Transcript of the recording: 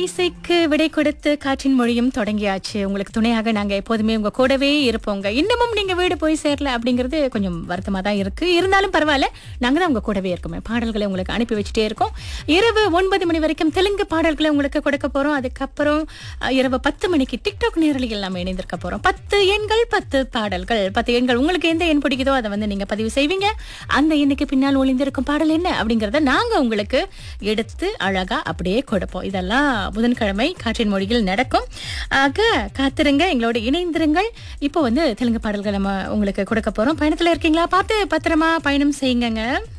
இசைக்கு விடை கொடுத்து காற்றின் மொழியும் தொடங்கியாச்சு உங்களுக்கு துணையாக நாங்க எப்போதுமே உங்க கூடவே இருப்போங்க இன்னமும் நீங்க வீடு போய் சேரல அப்படிங்கிறது கொஞ்சம் வருத்தமா தான் இருக்கு இருந்தாலும் பரவாயில்ல நாங்க தான் உங்க கூடவே இருக்கோமே பாடல்களை உங்களுக்கு அனுப்பி வச்சுட்டே இருக்கோம் இரவு ஒன்பது மணி வரைக்கும் தெலுங்கு பாடல்களை உங்களுக்கு கொடுக்க போறோம் அதுக்கப்புறம் அஹ், இரவு பத்து மணிக்கு டிக்டாக் நேரலையில் நம்ம இணைந்திருக்க போறோம் பத்து எண்கள் பத்து பாடல்கள் பத்து எண்கள் உங்களுக்கு எந்த எண் பிடிக்குதோ அதை வந்து நீங்க பதிவு செய்வீங்க அந்த எண்ணுக்கு பின்னால் ஒளிந்திருக்கும் பாடல் என்ன அப்படிங்கறத நாங்க உங்களுக்கு எடுத்து அழகா அப்படியே கொடுப்போம் இதெல்லாம் புதன்கிழமை காற்றின் மொழியில் நடக்கும் ஆக காத்திருங்க எங்களோட இணைந்திருங்கள் இப்போ வந்து தெலுங்கு பாடல்கள் நம்ம உங்களுக்கு கொடுக்க போறோம் பயணத்துல இருக்கீங்களா பார்த்து பத்திரமா பயணம் செய்யுங்கங்க